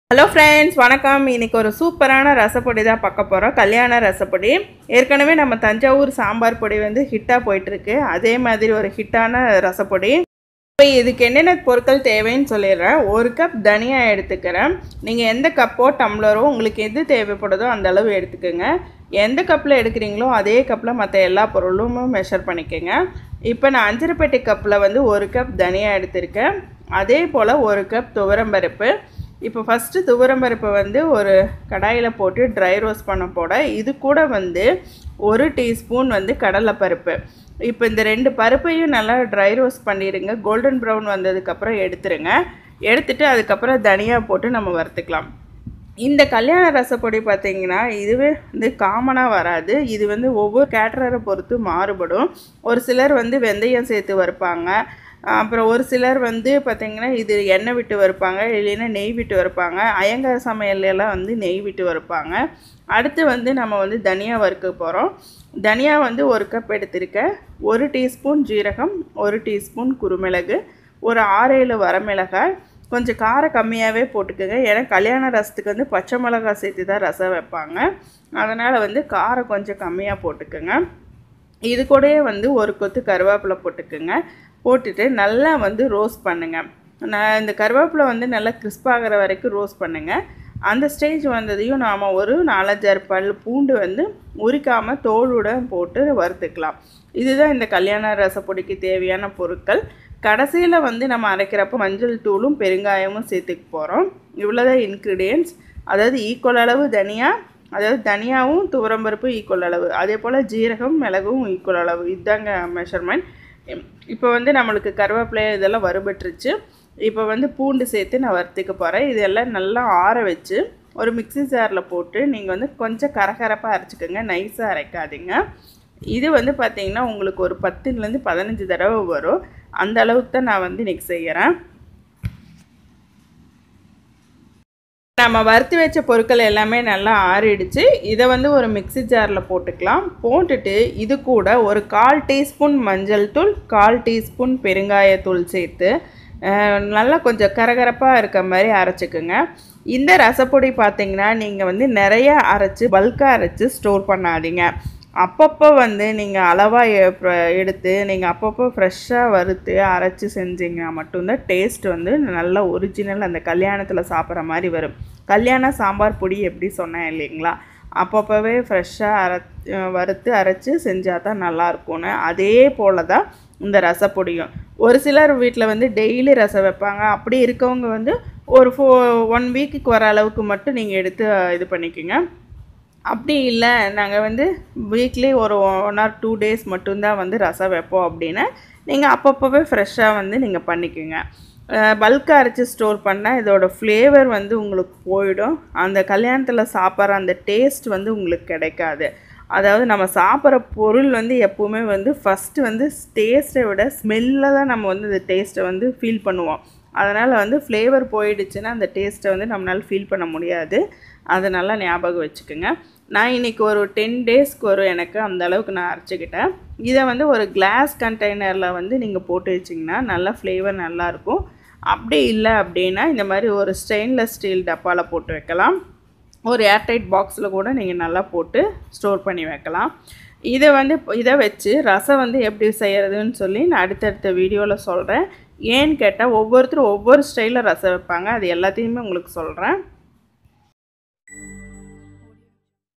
hello friends வணக்கம் இன்னைக்கு ஒரு சூப்பரான ரசப்பொடி தான் பார்க்க போகிறோம் கல்யாண ரசப்பொடி ஏற்கனவே நம்ம தஞ்சாவூர் சாம்பார் பொடி வந்து ஹிட்டாக போயிட்டுருக்கு அதே மாதிரி ஒரு ஹிட்டான ரசப்பொடி இப்போ இதுக்கு என்னென்ன பொருட்கள் தேவைன்னு சொல்லிடுறேன் ஒரு கப் தனியா எடுத்துக்கிறேன் நீங்கள் எந்த கப்போ டம்ளரோ உங்களுக்கு எது தேவைப்படுதோ அந்த அளவு எடுத்துக்கோங்க எந்த கப்பில் எடுக்கிறீங்களோ அதே கப்பில் மற்ற எல்லா பொருளும் மெஷர் பண்ணிக்கோங்க இப்போ நான் அஞ்சரைப்பேட்டை கப்பில் வந்து ஒரு கப் தனியா எடுத்திருக்கேன் அதே போல் ஒரு கப் துவரம்பருப்பு இப்போ ஃபஸ்ட்டு துவரம்பருப்பை வந்து ஒரு கடாயில் போட்டு ட்ரை ரோஸ்ட் பண்ண போட இது கூட வந்து ஒரு டீஸ்பூன் வந்து கடலைப்பருப்பு இப்போ இந்த ரெண்டு பருப்பையும் நல்லா ட்ரை ரோஸ்ட் பண்ணிடுங்க கோல்டன் ப்ரௌன் வந்ததுக்கப்புறம் எடுத்துருங்க எடுத்துட்டு அதுக்கப்புறம் தனியாக போட்டு நம்ம வறுத்துக்கலாம் இந்த கல்யாண ரசப்பொடி பார்த்தீங்கன்னா இதுவே வந்து காமனாக வராது இது வந்து ஒவ்வொரு கேட்டரரை பொறுத்து மாறுபடும் ஒரு சிலர் வந்து வெந்தயம் சேர்த்து வறுப்பாங்க அப்புறம் ஒரு சிலர் வந்து பார்த்திங்கன்னா இது எண்ணெய் விட்டு வறுப்பாங்க இல்லைன்னா நெய் விட்டு வறுப்பாங்க அயங்கார சமையல்லாம் வந்து நெய் விட்டு வறுப்பாங்க அடுத்து வந்து நம்ம வந்து தனியா வறுக்க போகிறோம் தனியா வந்து ஒரு கப் எடுத்திருக்கேன் ஒரு டீஸ்பூன் ஜீரகம் ஒரு டீஸ்பூன் குருமிளகு ஒரு ஆறேழு வரமிளகாய் கொஞ்சம் காரம் கம்மியாகவே போட்டுக்கோங்க ஏன்னா கல்யாண ரசத்துக்கு வந்து பச்சை மிளகாய் சேர்த்து தான் ரசம் வைப்பாங்க அதனால் வந்து காரம் கொஞ்சம் கம்மியாக போட்டுக்கோங்க இது கூடயே வந்து ஒரு கொத்து கருவேப்பிலை போட்டுக்கோங்க போட்டுட்டு நல்லா வந்து ரோஸ்ட் பண்ணுங்கள் நான் இந்த கருவேப்பிலை வந்து நல்லா கிறிஸ்பாகிற வரைக்கும் ரோஸ்ட் பண்ணுங்கள் அந்த ஸ்டேஜ் வந்ததையும் நாம் ஒரு நாலஞ்சாறு பல் பூண்டு வந்து உரிக்காமல் தோலுட போட்டு வறுத்துக்கலாம் இதுதான் இந்த கல்யாண ரசப்பொடிக்கு தேவையான பொருட்கள் கடைசியில் வந்து நம்ம அரைக்கிறப்ப மஞ்சள் தூளும் பெருங்காயமும் சேர்த்துக்க போகிறோம் இவ்வளோதான் இன்க்ரீடியன்ட்ஸ் அதாவது ஈக்குவல் அளவு தனியாக அதாவது தனியாகவும் துவரம்பருப்பு ஈக்குவல் அளவு அதே போல் ஜீரகம் மிளகும் ஈக்குவல் அளவு இதுதாங்க மெஷர்மெண்ட் இப்போ வந்து நம்மளுக்கு கருவேப்பிலை இதெல்லாம் வறுபட்டுருச்சு இப்போ வந்து பூண்டு சேர்த்து நான் வறுத்துக்க போகிறேன் இதெல்லாம் நல்லா ஆற வச்சு ஒரு மிக்ஸி ஜாரில் போட்டு நீங்கள் வந்து கொஞ்சம் கரகரப்பாக அரைச்சிக்கோங்க நைஸாக அரைக்காதீங்க இது வந்து பார்த்திங்கன்னா உங்களுக்கு ஒரு பத்துலேருந்து பதினஞ்சு தடவை வரும் அந்த அளவுக்கு தான் நான் வந்து இன்றைக்கி செய்கிறேன் நம்ம வறுத்து வச்ச பொருட்கள் எல்லாமே நல்லா ஆறிடுச்சு இதை வந்து ஒரு மிக்ஸி ஜாரில் போட்டுக்கலாம் போட்டுட்டு இது கூட ஒரு கால் டீஸ்பூன் மஞ்சள் தூள் கால் டீஸ்பூன் பெருங்காயத்தூள் சேர்த்து நல்லா கொஞ்சம் கரகரப்பாக இருக்க மாதிரி அரைச்சிக்குங்க இந்த ரசப்பொடி பார்த்திங்கன்னா நீங்கள் வந்து நிறைய அரைச்சி பல்காக அரைச்சி ஸ்டோர் பண்ணாதீங்க அப்பப்போ வந்து நீங்கள் அளவாக எடுத்து நீங்கள் அப்பப்போ ஃப்ரெஷ்ஷாக வறுத்து அரைச்சி செஞ்சீங்கன்னா மட்டும்தான் டேஸ்ட் வந்து நல்லா ஒரிஜினல் அந்த கல்யாணத்தில் சாப்பிட்ற மாதிரி வரும் கல்யாண சாம்பார் பொடி எப்படி சொன்னேன் இல்லைங்களா அப்பப்போவே ஃப்ரெஷ்ஷாக அரை வறுத்து அரைச்சி செஞ்சால் தான் நல்லாயிருக்கும்னு அதே போல் தான் இந்த ரசப்பொடியும் ஒரு சிலர் வீட்டில் வந்து டெய்லி ரசம் வைப்பாங்க அப்படி இருக்கவங்க வந்து ஒரு ஃபோ ஒன் வீக்குக்கு வர அளவுக்கு மட்டும் நீங்கள் எடுத்து இது பண்ணிக்கோங்க அப்படி இல்லை நாங்கள் வந்து வீக்லி ஒரு ஒன் ஆர் டூ டேஸ் மட்டும்தான் வந்து ரசம் வைப்போம் அப்படின்னா நீங்கள் அப்பப்போவே ஃப்ரெஷ்ஷாக வந்து நீங்கள் பண்ணிக்கோங்க பல்காக அரைச்சி ஸ்டோர் பண்ணால் இதோட ஃப்ளேவர் வந்து உங்களுக்கு போயிடும் அந்த கல்யாணத்தில் சாப்பிட்ற அந்த டேஸ்ட் வந்து உங்களுக்கு கிடைக்காது அதாவது நம்ம சாப்பிட்ற பொருள் வந்து எப்போவுமே வந்து ஃபஸ்ட்டு வந்து டேஸ்ட்டை விட ஸ்மெல்லில் தான் நம்ம வந்து இந்த டேஸ்ட்டை வந்து ஃபீல் பண்ணுவோம் அதனால் வந்து ஃப்ளேவர் போயிடுச்சுன்னா அந்த டேஸ்ட்டை வந்து நம்மளால் ஃபீல் பண்ண முடியாது அதை நல்லா ஞாபகம் வச்சுக்கோங்க நான் இன்றைக்கி ஒரு டென் டேஸ்க்கு ஒரு எனக்கு அந்த அளவுக்கு நான் அரைச்சிக்கிட்டேன் இதை வந்து ஒரு கிளாஸ் கண்டெய்னரில் வந்து நீங்கள் போட்டு வச்சிங்கன்னா நல்லா ஃப்ளேவர் நல்லாயிருக்கும் அப்படி இல்லை அப்படின்னா இந்த மாதிரி ஒரு ஸ்டெயின்லெஸ் ஸ்டீல் டப்பாவில் போட்டு வைக்கலாம் ஒரு ஏர்டைட் பாக்ஸில் கூட நீங்கள் நல்லா போட்டு ஸ்டோர் பண்ணி வைக்கலாம் இதை வந்து இதை வச்சு ரசம் வந்து எப்படி செய்கிறதுன்னு சொல்லி நான் அடுத்தடுத்த வீடியோவில் சொல்கிறேன் ஏன்னு கேட்டால் ஒவ்வொருத்தரும் ஒவ்வொரு ஸ்டைலில் ரசம் வைப்பாங்க அது எல்லாத்தையுமே உங்களுக்கு சொல்கிறேன்